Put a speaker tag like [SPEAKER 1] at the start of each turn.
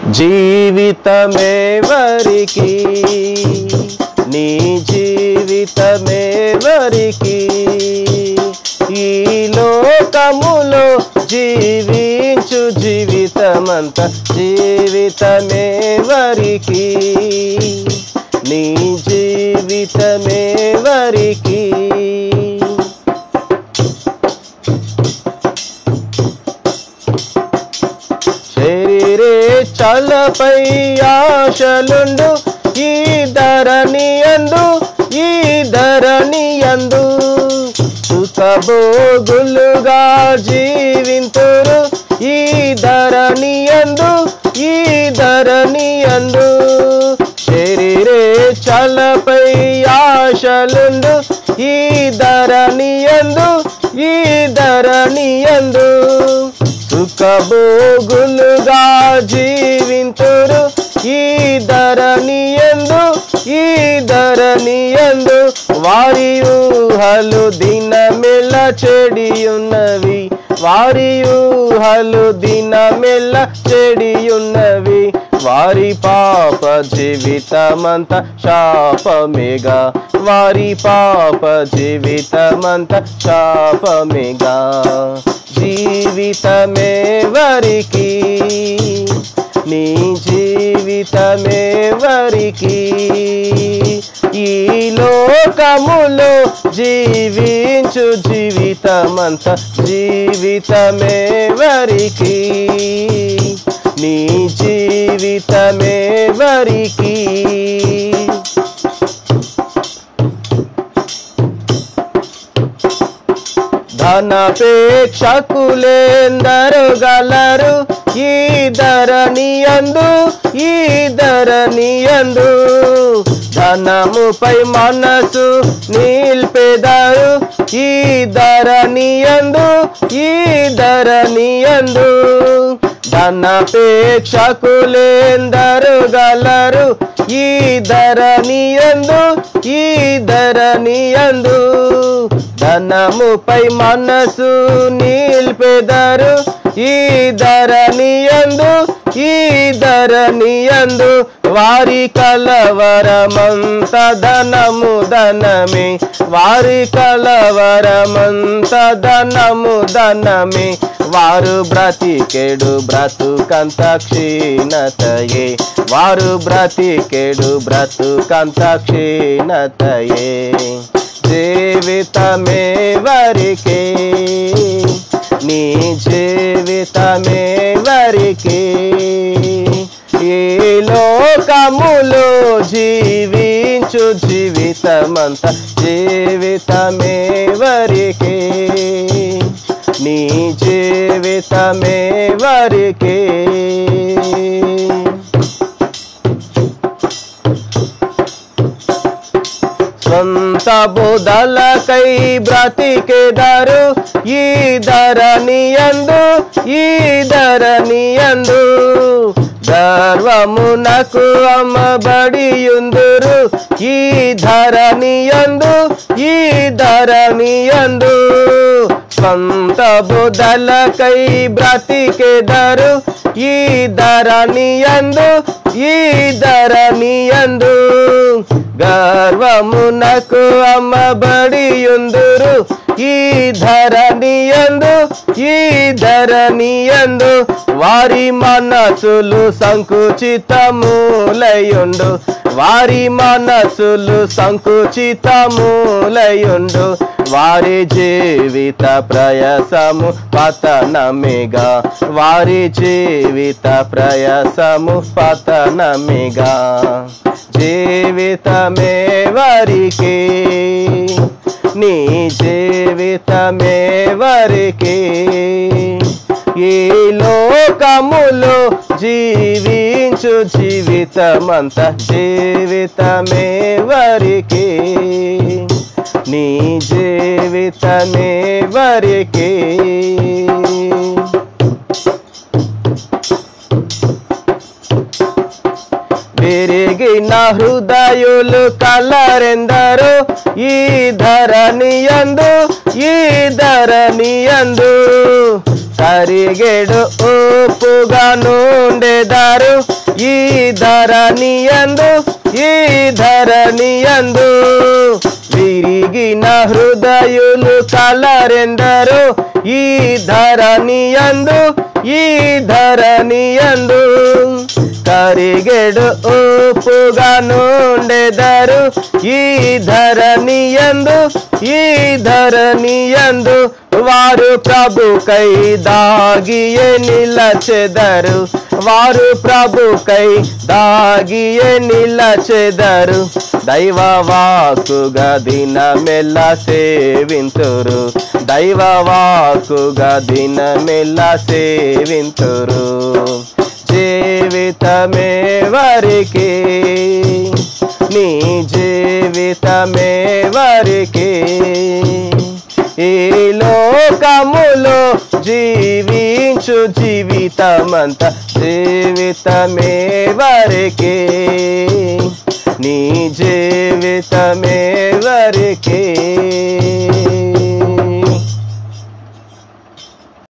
[SPEAKER 1] జీవితమే వరికి నీ జీవితమే వరికి ఈ లోకములో జీవించు జీవితమంత జీవితమే వరికి నీ జీవితమే వరికి శరీరే చలపై ఆశలుండు ఈ ధరణి అందు ఈ ధరణి అందు సుఖభోగులుగా జీవింతురు ఈ ధరణి అందు ఈ ధరణి అందు శరీరే చలపై ఆశలుండు ఈ ధరణి అందు ఈ ధరణి అందు సుఖభోగులుగా జీవింతురు ఈ ధరణి ఎందు ఈ ధరణి ఎందు వారి ఊహలు దినమెల్ల చెడియున్నవి వారి ఊహలు దినమెల్ల చెడియున్నవి వారి పాప జీవితమంత శాపమేగా వారి పాప జీవితమంత శాపమేగా జీవితమే వరికి నీ జీవితమే వరికి ఈ లోకములో జీవించు జీవితమంత జీవితమే వరికి నీ జీవితమే వరికి ధనపేక్షకులేందరు గలరు ఈ ధరణియందు ఈ ధరణియందు ధనముపై మనసు నిల్పెదరు ఈ ధరణియందు ఈ ధరణియందు ధనపేక్షకులేందరు గలరు ఈ ధరణియందు ఈ ధరణియందు ధనముపై మనసు నిల్పెదరు ఈ ధరణియందు ఈ ధరణియందు వారి కలవరమంత ధనము ధనమే వారి కలవరమంత ధనము ధనమే వారు బ్రతికెడు బ్రతుకంత క్షీణతయే వారు బ్రతికెడు బ్రతుకంత క్షీణతయే జీవితమే వరికే నీ జీవితమే వరికే ఈ లోకములో జీవించు జీవితమంత జీవితమే వరికే నీ జీవితమే వరికే స్వంత బుధలకై బ్రతికెదరు ఈ ధరణియందు ఈ ధరణియందు గర్వమునకు అమ్మబడియుందురు ఈ ధరణియందు ఈ ధరణియందు స్వంత బుధలకై బ్రతికెదరు ఈ ధరణియందు ఈ ధరణియందు గర్వమునకు అమ్మబడియుందురు ఈ ధరణియందు ఈ ధరణియందు వారి మనసులు సంకుచితములయుండు వారి మనసులు సంకుచితములయుండు వారి జీవిత ప్రయాసము పతనమిగా వారి జీవిత ప్రయాసము పతనమిగా జీవితమే వరికి నీ జీవితమే వరికి ఈ లోకములో జీవించు జీవితమంత జీవితమే వరికి నీ జీవితమే వరికి విరిగిన హృదయులు కలరెందరు ఈ ధరణియందు ఈ ధరణియందు కరిగెడు ఊపుగా నుండెదారు ఈ ధరణియందు ఈ ధరణియందు విరిగిన హృదయులు కలరెందరు ఈ ధరణియందు ఈ ధరణియందు కరిగెడు ఊపుగా నుండెదరు ఈ ధరణియందు ఈ ధరణియందు వారు ప్రభుకై దాగియే నిలచెదరు వారు ప్రభుకై దాగియే నిలచెదరు దైవ వాకుగా దినమెల్ల సేవింతురు దైవ వాకుగా దినమెల్ల సేవింతురు జీవితమే వరికి నీ జీవితమే వరికి ఈ లోకములో జీవించు జీవితమంత జీవితమే వరకే నీ జీవితమే వరకే